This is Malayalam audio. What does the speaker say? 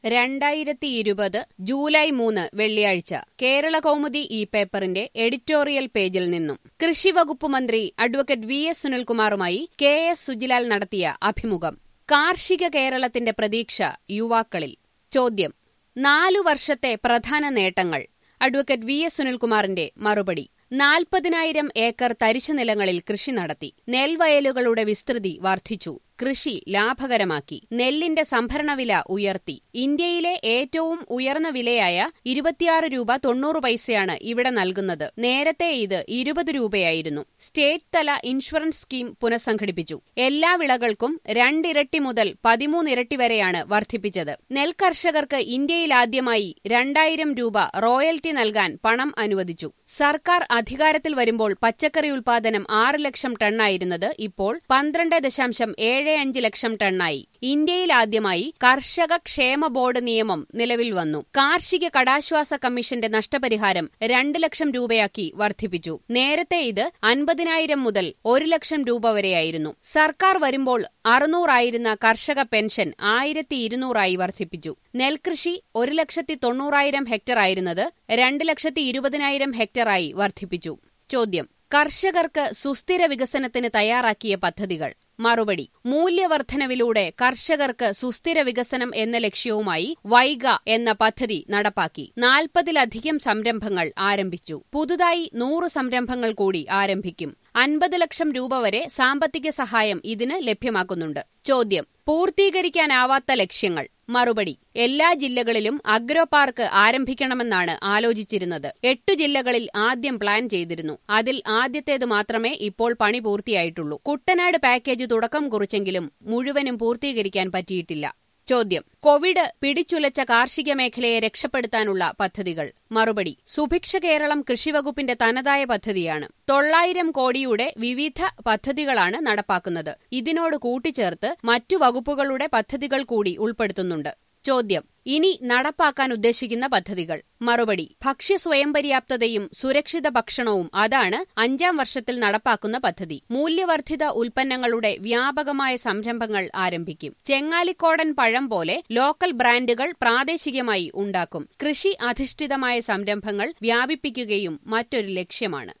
രണ്ടായിരത്തി ഇരുപത് ജൂലൈ മൂന്ന് വെള്ളിയാഴ്ച കേരള കൗമുദി ഈ പേപ്പറിന്റെ എഡിറ്റോറിയൽ പേജിൽ നിന്നും കൃഷിവകുപ്പ് മന്ത്രി അഡ്വക്കേറ്റ് വി എസ് സുനിൽകുമാറുമായി കെ എസ് സുജിലാൽ നടത്തിയ അഭിമുഖം കാർഷിക കേരളത്തിന്റെ പ്രതീക്ഷ യുവാക്കളിൽ ചോദ്യം നാലു വർഷത്തെ പ്രധാന നേട്ടങ്ങൾ അഡ്വക്കേറ്റ് വി എസ് സുനിൽകുമാറിന്റെ മറുപടി നാൽപ്പതിനായിരം ഏക്കർ തരിശുനിലങ്ങളിൽ കൃഷി നടത്തി നെൽവയലുകളുടെ വിസ്തൃതി വർദ്ധിച്ചു കൃഷി ലാഭകരമാക്കി നെല്ലിന്റെ സംഭരണവില ഉയർത്തി ഇന്ത്യയിലെ ഏറ്റവും ഉയർന്ന വിലയായ ഇരുപത്തിയാറ് രൂപ തൊണ്ണൂറ് പൈസയാണ് ഇവിടെ നൽകുന്നത് നേരത്തെ ഇത് ഇരുപത് രൂപയായിരുന്നു സ്റ്റേറ്റ് തല ഇൻഷുറൻസ് സ്കീം പുനഃസംഘടിപ്പിച്ചു എല്ലാ വിളകൾക്കും രണ്ടിരട്ടി മുതൽ പതിമൂന്നിരട്ടി വരെയാണ് വർദ്ധിപ്പിച്ചത് നെൽകർഷകർക്ക് ഇന്ത്യയിലാദ്യമായി രണ്ടായിരം രൂപ റോയൽറ്റി നൽകാൻ പണം അനുവദിച്ചു സർക്കാർ അധികാരത്തിൽ വരുമ്പോൾ പച്ചക്കറി ഉൽപാദനം ആറ് ലക്ഷം ടണ്ണായിരുന്നത് ഇപ്പോൾ പന്ത്രണ്ട് ദശാംശം ഏഴ് അഞ്ച് ലക്ഷം ടണ്ണായി ഇന്ത്യയിലാദ്യമായി കർഷക ക്ഷേമ ബോർഡ് നിയമം നിലവിൽ വന്നു കാർഷിക കടാശ്വാസ കമ്മീഷന്റെ നഷ്ടപരിഹാരം രണ്ട് ലക്ഷം രൂപയാക്കി വർദ്ധിപ്പിച്ചു നേരത്തെ ഇത് അൻപതിനായിരം മുതൽ ഒരു ലക്ഷം രൂപ വരെയായിരുന്നു സർക്കാർ വരുമ്പോൾ അറുന്നൂറായിരുന്ന കർഷക പെൻഷൻ ആയിരത്തി ഇരുന്നൂറായി വർദ്ധിപ്പിച്ചു നെൽകൃഷി ഒരു ലക്ഷത്തി തൊണ്ണൂറായിരം ഹെക്ടർ ആയിരുന്നത് രണ്ട് ലക്ഷത്തി ഇരുപതിനായിരം ഹെക്ടറായി വർദ്ധിപ്പിച്ചു ചോദ്യം കർഷകർക്ക് സുസ്ഥിര വികസനത്തിന് തയ്യാറാക്കിയ പദ്ധതികൾ മറുപടി മൂല്യവർദ്ധനവിലൂടെ കർഷകർക്ക് സുസ്ഥിര വികസനം എന്ന ലക്ഷ്യവുമായി വൈഗ എന്ന പദ്ധതി നടപ്പാക്കി നാൽപ്പതിലധികം സംരംഭങ്ങൾ ആരംഭിച്ചു പുതുതായി നൂറ് സംരംഭങ്ങൾ കൂടി ആരംഭിക്കും അൻപത് ലക്ഷം രൂപ വരെ സാമ്പത്തിക സഹായം ഇതിന് ലഭ്യമാക്കുന്നുണ്ട് ചോദ്യം പൂർത്തീകരിക്കാനാവാത്ത ലക്ഷ്യങ്ങൾ മറുപടി എല്ലാ ജില്ലകളിലും അഗ്രോ പാർക്ക് ആരംഭിക്കണമെന്നാണ് ആലോചിച്ചിരുന്നത് എട്ടു ജില്ലകളിൽ ആദ്യം പ്ലാൻ ചെയ്തിരുന്നു അതിൽ ആദ്യത്തേത് മാത്രമേ ഇപ്പോൾ പണി പൂർത്തിയായിട്ടുള്ളൂ കുട്ടനാട് പാക്കേജ് തുടക്കം കുറിച്ചെങ്കിലും മുഴുവനും പൂർത്തീകരിക്കാൻ പറ്റിയിട്ടില്ല ചോദ്യം കോവിഡ് പിടിച്ചുലച്ച കാർഷിക മേഖലയെ രക്ഷപ്പെടുത്താനുള്ള പദ്ധതികൾ മറുപടി സുഭിക്ഷ കേരളം കൃഷിവകുപ്പിന്റെ തനതായ പദ്ധതിയാണ് തൊള്ളായിരം കോടിയുടെ വിവിധ പദ്ധതികളാണ് നടപ്പാക്കുന്നത് ഇതിനോട് കൂട്ടിച്ചേർത്ത് മറ്റു വകുപ്പുകളുടെ പദ്ധതികൾ കൂടി ഉൾപ്പെടുത്തുന്നുണ്ട് ചോദ്യം ഇനി നടപ്പാക്കാൻ ഉദ്ദേശിക്കുന്ന പദ്ധതികൾ മറുപടി ഭക്ഷ്യ സ്വയം പര്യാപ്തതയും സുരക്ഷിത ഭക്ഷണവും അതാണ് അഞ്ചാം വർഷത്തിൽ നടപ്പാക്കുന്ന പദ്ധതി മൂല്യവർദ്ധിത ഉൽപ്പന്നങ്ങളുടെ വ്യാപകമായ സംരംഭങ്ങൾ ആരംഭിക്കും ചെങ്ങാലിക്കോടൻ പഴം പോലെ ലോക്കൽ ബ്രാൻഡുകൾ പ്രാദേശികമായി ഉണ്ടാക്കും കൃഷി അധിഷ്ഠിതമായ സംരംഭങ്ങൾ വ്യാപിപ്പിക്കുകയും മറ്റൊരു ലക്ഷ്യമാണ്